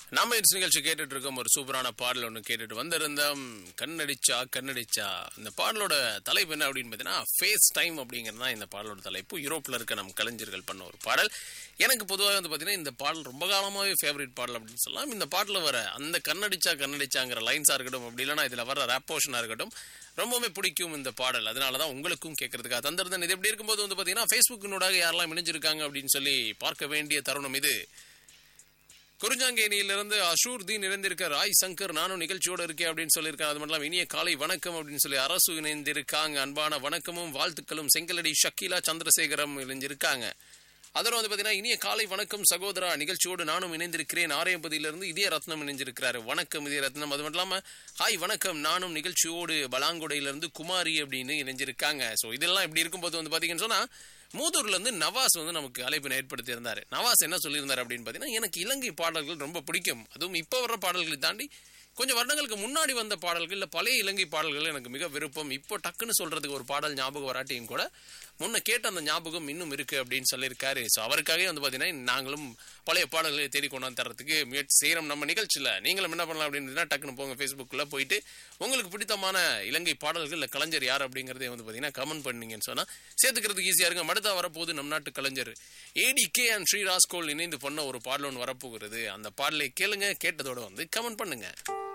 நாம இந்த நிகழ்ச்சி கேட்டுட்டு இருக்கோம் ஒரு சூப்பரான பாடல் ஒன்று கேட்டுட்டு வந்திருந்தோம் கண்ணடிச்சா கண்ணடிச்சா இந்த பாடலோட தலைப்பு என்ன அப்படின்னு பார்த்தீங்கன்னா ஃபேஸ் டைம் அப்படிங்கிறது தான் இந்த பாடலோட தலைப்பு யூரோப்பில் இருக்க நம் கலைஞர்கள் பண்ண ஒரு பாடல் எனக்கு பொதுவாக வந்து பார்த்தீங்கன்னா இந்த பாடல் ரொம்ப காலமாகவே ஃபேவரட் பாடல் அப்படின்னு சொல்லலாம் இந்த பாட்டில் வர அந்த கண்ணடிச்சா கண்ணடிச்சாங்கிற லைன்ஸாக இருக்கட்டும் அப்படி இல்லைன்னா இதில் வர ரேப் போர்ஷனாக இருக்கட்டும் ரொம்பவே பிடிக்கும் இந்த பாடல் அதனால தான் உங்களுக்கும் கேட்கறதுக்காக தந்திருந்தேன் இது எப்படி இருக்கும்போது வந்து பார்த்தீங்கன்னா ஃபேஸ்புக்கினூடாக யாரெல்லாம் இணைஞ்சிருக்காங்க அப்படின்னு சொல்லி பார்க்க வேண்டிய தருணம் இது குறிஞ்சாங்கேணியிலிருந்து அஷூர் தீன் இணைந்திருக்க ராய் சங்கர் நானும் நிகழ்ச்சியோட இருக்கேன் அப்படின்னு சொல்லியிருக்காங்க அது மட்டும் இல்லாம இனிய காலை வணக்கம் அப்படின்னு சொல்லி அரசு இணைந்திருக்காங்க அன்பான வணக்கமும் வாழ்த்துக்களும் செங்கலடி ஷக்கீலா சந்திரசேகரம் இணைஞ்சிருக்காங்க அதோட வந்து பார்த்தீங்கன்னா இனிய காலை வணக்கம் சகோதரா நிகழ்ச்சியோடு நானும் இணைந்திருக்கிறேன் ஆரையம்பதியிலிருந்து இதய ரத்னம் இணைஞ்சிருக்கிறாரு வணக்கம் இதய ரத்னம் அது மட்டும் இல்லாம ஹாய் வணக்கம் நானும் நிகழ்ச்சியோடு பலாங்குடையிலிருந்து குமாரி அப்படின்னு இணைஞ்சிருக்காங்க ஸோ இதெல்லாம் இப்படி இருக்கும்போது வந்து பார்த்தீங்கன்னு சொன்னா மூதூர்ல இருந்து நவாஸ் வந்து நமக்கு அழைப்பினை ஏற்படுத்தி இருந்தாரு நவாஸ் என்ன சொல்லியிருந்தாரு அப்படின்னு பார்த்தீங்கன்னா எனக்கு இலங்கை பாடல்கள் ரொம்ப பிடிக்கும் அதுவும் இப்போ வர்ற பாடல்களை தாண்டி கொஞ்சம் வருடங்களுக்கு முன்னாடி வந்த பாடல்கள் இல்லை பழைய இலங்கை பாடல்கள் எனக்கு மிக விருப்பம் இப்போ டக்குன்னு சொல்றதுக்கு ஒரு பாடல் ஞாபகம் வராட்டியும் கூட முன்ன கேட்ட அந்த ஞாபகம் இன்னும் இருக்கு அப்படின்னு சொல்லியிருக்காரு ஸோ அவருக்காகவே வந்து பார்த்தீங்கன்னா நாங்களும் பழைய பாடல்களை தேடி கொண்டாந்து தரத்துக்கு முயற்சி செய்கிறோம் நம்ம நிகழ்ச்சியில் நீங்களும் என்ன பண்ணலாம் அப்படின்னு டக்குன்னு போங்க ஃபேஸ்புக்கில் போயிட்டு உங்களுக்கு பிடித்தமான இலங்கை பாடல்கள் இல்லை கலைஞர் யார் அப்படிங்கிறதே வந்து பார்த்தீங்கன்னா கமெண்ட் பண்ணீங்கன்னு சொன்னால் சேர்த்துக்கிறதுக்கு ஈஸியாக இருக்கும் அடுத்தா வரப்போகுது நம் நாட்டு கலைஞர் ஏடிகே அண்ட் ஸ்ரீராஸ்கோல் இணைந்து பண்ண ஒரு பாடல் ஒன்று வரப்போகிறது அந்த பாடலை கேளுங்க கேட்டதோட வந்து கமெண்ட் பண்ணுங்க